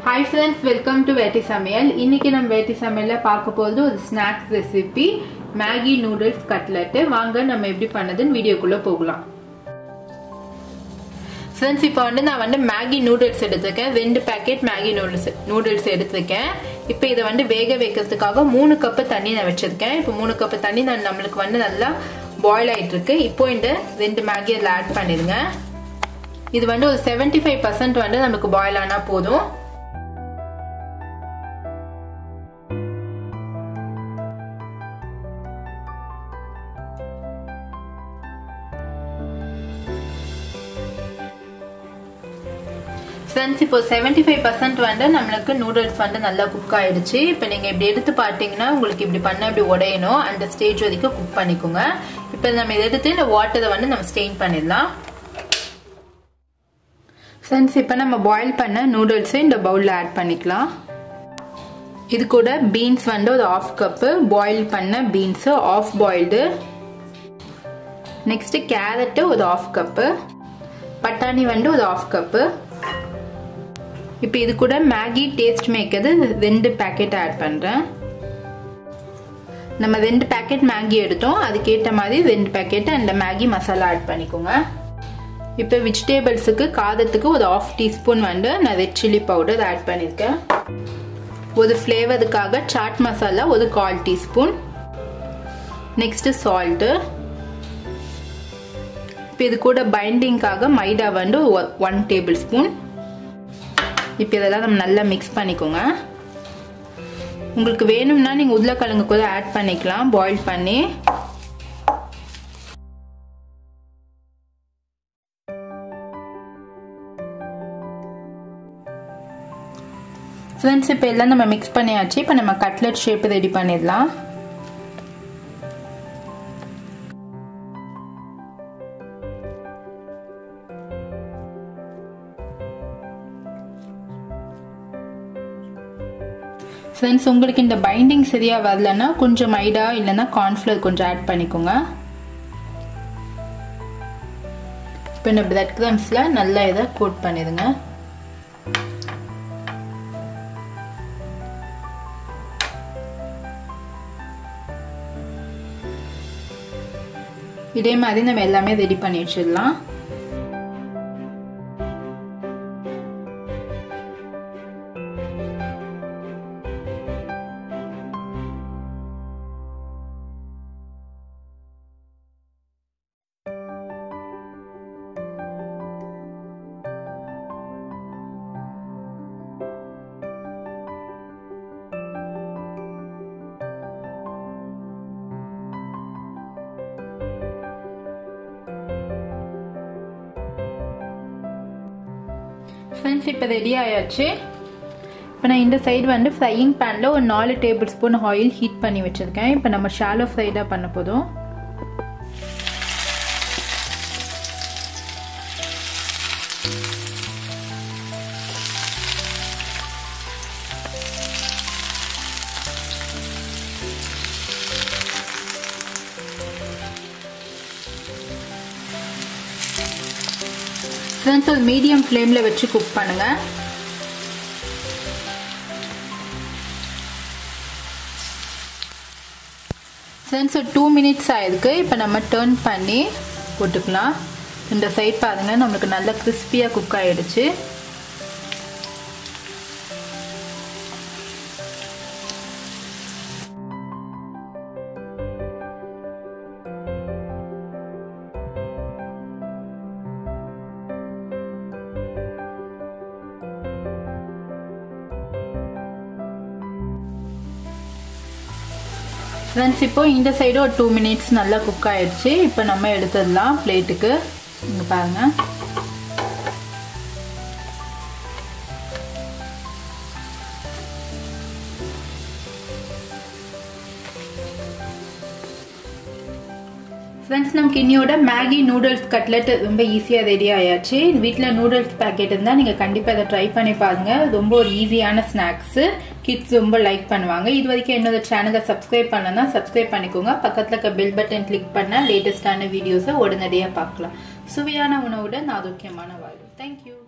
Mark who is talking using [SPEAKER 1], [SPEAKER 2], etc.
[SPEAKER 1] hi friends welcome to வேட்டி சமையல் இன்னைக்கு நம்ம வேட்டி சமையல்ல பார்க்க போகிறது ஒரு snacks recipe Maggi noodles cutlet வாங்க நம்ம எப்படி பண்ணதுன்னு வீடியோக்குள்ள போகலாம் ஃப்ரெண்ட்ஸ் இப்போ வந்து நான் வந்து மேகி நூடுல்ஸ் எடுத்திருக்கேன் ரெண்டு பேக்கெட் மேகி நூடுல்ஸ் நூடுல்ஸ் எடுத்திருக்கேன் இப்போ இதை வந்து வேக வைக்கிறதுக்காக மூணு கப்பு தண்ணி நான் வச்சிருக்கேன் இப்போ மூணு கப்பு தண்ணி நான் நம்மளுக்கு வந்து நல்லா பாயில் ஆயிட்டு இருக்கு இப்போ இந்த ரெண்டு மேகி அதில் ஆட் பண்ணிடுங்க இது வந்து ஒரு செவன்டி ஃபைவ் பர்சன்ட் வந்து நமக்கு பாயில் ஆனால் போதும் ஃப்ரெண்ட்ஸ் இப்போ செவன்டி ஃபைவ் பர்சன்ட் வந்து நம்மளுக்கு நூடுல்ஸ் வந்து நல்லா குக் ஆயிடுச்சு இப்போ நீங்கள் இப்படி எடுத்து பார்த்தீங்கன்னா உங்களுக்கு இப்படி பண்ண இப்படி உடையணும் அந்த ஸ்டேஜ் வரைக்கும் குக் பண்ணிக்கோங்க இப்போ நம்ம இதை எடுத்து இந்த வாட்டரை வந்து நம்ம ஸ்டெயின் பண்ணிடலாம் ஃப்ரெண்ட்ஸ் இப்போ நம்ம பாயில் பண்ண நூடுல்ஸை இந்த பவுலில் ஆட் பண்ணிக்கலாம் இது கூட பீன்ஸ் வந்து ஒரு ஆஃப் கப்பு பாயில் பண்ண beans half boiled next carrot ஒரு ஆஃப் கப்பு பட்டாணி வந்து ஒரு ஆஃப் கப்பு இப்போ இது கூட மேகி டேஸ்ட் மேக்கது ரெண்டு பேக்கெட் ஆட் பண்ணுறேன் நம்ம ரெண்டு பேக்கெட் மேகி எடுத்தோம் அதுக்கேற்ற மாதிரி ரெண்டு பேக்கெட் அந்த மேகி மசாலா ஆட் பண்ணிக்கோங்க இப்போ வெஜிடேபிள்ஸுக்கு காரத்துக்கு ஒரு ஆஃப் டீஸ்பூன் வந்து நான் ரெட் சில்லி பவுடர் ஆட் பண்ணியிருக்கேன் ஒரு ஃப்ளேவருக்காக சாட் மசாலா ஒரு கால் டீஸ்பூன் நெக்ஸ்ட்டு சால்ட்டு இப்போ இது கூட பைண்டிங்காக மைதா வந்து ஒன் டேபிள் ஸ்பூன் இப்போ இதெல்லாம் நம்ம நல்லா மிக்ஸ் பண்ணிக்கோங்க உங்களுக்கு வேணும்னா நீங்கள் உருளைக்கிழங்கு கூட ஆட் பண்ணிக்கலாம் பாயில் பண்ணி ஃப்ரெண்ட்ஸ் இப்போ எல்லாம் நம்ம மிக்ஸ் பண்ணியாச்சு இப்போ நம்ம கட்லெட் ஷேப் ரெடி பண்ணிடலாம் ஃப்ரெண்ட்ஸ் உங்களுக்கு இந்த பைண்டிங் சரியாக வரலன்னா கொஞ்சம் மைடா இல்லைன்னா கார்ன்ஃப்ளவர் கொஞ்சம் ஆட் பண்ணிக்கோங்க இப்போ இந்த பிரெட் க்ரம்ஸில் நல்லா இதை கோட் பண்ணிடுங்க இதே மாதிரி நம்ம எல்லாமே ரெடி பண்ணி வச்சிடலாம் ஃப்ரெண்ட்ஸ் இப்போ ரெடி ஆயாச்சு இப்போ நான் இந்த சைடு வந்து ஃப்ரையிங் பேனில் ஒரு நாலு டேபிள் ஸ்பூன் ஆயில் ஹீட் பண்ணி வச்சுருக்கேன் இப்போ நம்ம ஷாலோ ஃப்ரை தான் பண்ண போதும் ஃப்ரெண்ட்ஸ் ஒரு மீடியம் ஃப்ளேமில் வச்சு குக் பண்ணுங்கள் ஃப்ரெண்ட்ஸ் ஒரு டூ மினிட்ஸ் ஆயிருக்கு இப்போ நம்ம டேர்ன் பண்ணி போட்டுக்கலாம் இந்த சைட் பாருங்க நம்மளுக்கு நல்லா கிறிஸ்பியாக குக் ஆகிடுச்சு ஃப்ரெண்ட்ஸ் இப்போ இந்த சைடு ஒரு டூ மினிட்ஸ் நல்லா குக் ஆயிடுச்சு இப்போ நம்ம எடுத்துடலாம் பிளேட்டுக்கு இங்கே பாருங்கள் ஃப்ரெண்ட்ஸ் நமக்கு இன்னியோட மேகி நூடுல்ஸ் கட்லெட் ரொம்ப ஈஸியாக ரெடி ஆயாச்சு வீட்டில் நூடுல்ஸ் பேக்கெட் இருந்தால் நீங்கள் கண்டிப்பாக அதை ட்ரை பண்ணி பாருங்கள் ரொம்ப ஒரு ஈஸியான ஸ்நாக்ஸு கிட்ஸ் ரொம்ப லைக் பண்ணுவாங்க இது வரைக்கும் என்னோட சேனலை சப்ஸ்கிரைப் பண்ணனா சப்ஸ்கிரைப் பண்ணிக்கோங்க பக்கத்தில் இருக்க பெல் பட்டன் கிளிக் பண்ணால் லேட்டஸ்டான வீடியோஸை உடனடியாக பார்க்கலாம் சுவையான உணவுடன் ஆரோக்கியமான வாழ்வு தேங்க்யூ